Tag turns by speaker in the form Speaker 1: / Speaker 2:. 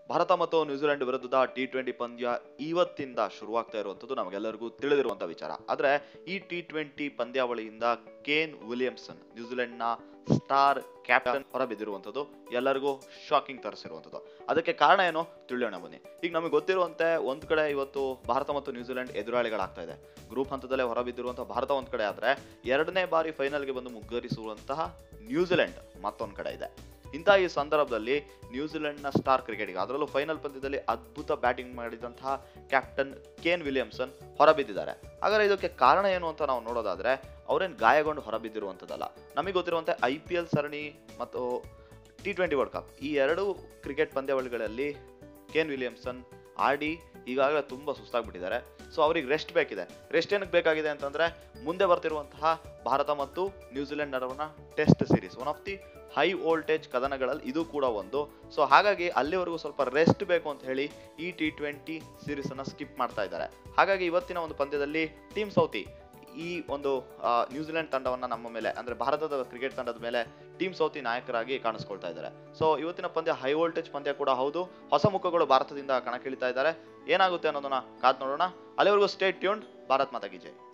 Speaker 1: ಭಾರತ ಮತ್ತು ನ್ಯೂಜಿಲೆಂಡ್ ವಿರುದ್ಧದ T twenty ಪಂದ್ಯ ಇವತ್ತಿಂದ ಶುರುವಾಗ್ತಾ ಇರುವಂಥದ್ದು ನಮಗೆಲ್ಲರಿಗೂ ತಿಳಿದಿರುವಂಥ ವಿಚಾರ ಆದರೆ ಈ ಟಿ ಟ್ವೆಂಟಿ ಪಂದ್ಯಾವಳಿಯಿಂದ ಕೇನ್ ವಿಲಿಯಮ್ಸನ್ ನ್ಯೂಜಿಲೆಂಡ್ನ ಸ್ಟಾರ್ ಕ್ಯಾಪ್ಟನ್ ಹೊರಬಿದ್ದಿರುವಂಥದ್ದು ಎಲ್ಲರಿಗೂ ಶಾಕಿಂಗ್ ತರಿಸಿರುವಂಥದ್ದು ಅದಕ್ಕೆ ಕಾರಣ ಏನು ತಿಳಿಯೋಣ ಬನ್ನಿ ಈಗ ನಮಗೆ ಗೊತ್ತಿರುವಂತೆ ಒಂದ್ ಕಡೆ ಇವತ್ತು ಭಾರತ ಮತ್ತು ನ್ಯೂಜಿಲೆಂಡ್ ಎದುರಾಳಿಗಳಾಗ್ತಾ ಇದೆ ಗ್ರೂಪ್ ಹಂತದಲ್ಲೇ ಹೊರಬಿದ್ದಿರುವಂತಹ ಭಾರತ ಒಂದ್ ಕಡೆ ಆದ್ರೆ ಎರಡನೇ ಬಾರಿ ಫೈನಲ್ಗೆ ಬಂದು ಮುಗ್ಗರಿಸುವಂತಹ ನ್ಯೂಜಿಲೆಂಡ್ ಮತ್ತೊಂದ್ ಕಡೆ ಇದೆ ಇಂಥ ಈ ಸಂದರ್ಭದಲ್ಲಿ ನ್ಯೂಜಿಲೆಂಡ್ನ ಸ್ಟಾರ್ ಕ್ರಿಕೆಟಿಗ ಅದರಲ್ಲೂ ಫೈನಲ್ ಪಂದ್ಯದಲ್ಲಿ ಅದ್ಭುತ ಬ್ಯಾಟಿಂಗ್ ಮಾಡಿದಂತಹ ಕ್ಯಾಪ್ಟನ್ ಕೇನ್ ವಿಲಿಯಮ್ಸನ್ ಹೊರಬಿದ್ದಿದ್ದಾರೆ ಹಾಗಾದ್ರೆ ಇದಕ್ಕೆ ಕಾರಣ ಏನು ಅಂತ ನಾವು ನೋಡೋದಾದ್ರೆ ಅವ್ರೇನು ಗಾಯಗೊಂಡು ಹೊರಬಿದ್ದಿರುವಂಥದ್ದಲ್ಲ ನಮಗೆ ಗೊತ್ತಿರುವಂತೆ ಐ ಪಿ ಎಲ್ ಸರಣಿ ಮತ್ತು ಟಿ ಟ್ವೆಂಟಿ ವರ್ಲ್ಡ್ ಕಪ್ ಈ ಎರಡು ಕ್ರಿಕೆಟ್ ಪಂದ್ಯಾವಳಿಗಳಲ್ಲಿ ಕೇನ್ ವಿಲಿಯಮ್ಸನ್ ಆಡಿ ಈಗಾಗಲೇ ತುಂಬ ಸುಸ್ತಾಗ್ಬಿಟ್ಟಿದ್ದಾರೆ ಸೊ ಅವ್ರಿಗೆ ರೆಸ್ಟ್ ಬೇಕಿದೆ ರೆಸ್ಟ್ ಏನಕ್ಕೆ ಬೇಕಾಗಿದೆ ಅಂತಂದ್ರೆ ಮುಂದೆ ಬರ್ತಿರುವಂತಹ ಭಾರತ ಮತ್ತು ನ್ಯೂಜಿಲೆಂಡ್ ನಡುವಣ test series one of the high voltage ಕದನಗಳಲ್ಲಿ ಇದು ಕೂಡ ಒಂದು ಸೊ ಹಾಗಾಗಿ ಅಲ್ಲಿವರೆಗೂ ಸ್ವಲ್ಪ ರೆಸ್ಟ್ ಬೇಕು ಅಂತ ಹೇಳಿ ಈ ಟಿ ಟ್ವೆಂಟಿ ಸೀರೀಸ್ ಅನ್ನ ಸ್ಕಿಪ್ ಮಾಡ್ತಾ ಇದ್ದಾರೆ ಹಾಗಾಗಿ ಇವತ್ತಿನ ಒಂದು ಪಂದ್ಯದಲ್ಲಿ ಟೀಮ್ ಸೌತಿ ಈ ಒಂದು ಆ, ನ್ಯೂಜಿಲೆಂಡ್ ತಂಡವನ್ನ ನಮ್ಮ ಮೇಲೆ ಅಂದ್ರೆ ಭಾರತದ ಕ್ರಿಕೆಟ್ ತಂಡದ ಮೇಲೆ ಟೀಮ್ ಸೌತಿ ನಾಯಕರಾಗಿ ಕಾಣಿಸ್ಕೊಳ್ತಾ ಇದ್ದಾರೆ ಸೊ ಇವತ್ತಿನ ಪಂದ್ಯ ಹೈ ವೋಲ್ಟೇಜ್ ಪಂದ್ಯ ಕೂಡ ಹೌದು ಹೊಸ ಮುಖಗಳು ಭಾರತದಿಂದ ಕಣಕ್ಕಿಳಿತಾ ಇದ್ದಾರೆ ಏನಾಗುತ್ತೆ ಅನ್ನೋದನ್ನ ಕಾದ್ ನೋಡೋಣ ಅಲ್ಲಿವರೆಗೂ ಸ್ಟೇಟ್ ಟ್ಯೂನ್ ಭಾರತ್ ಮಾತಾ ಕಿ ಜೈ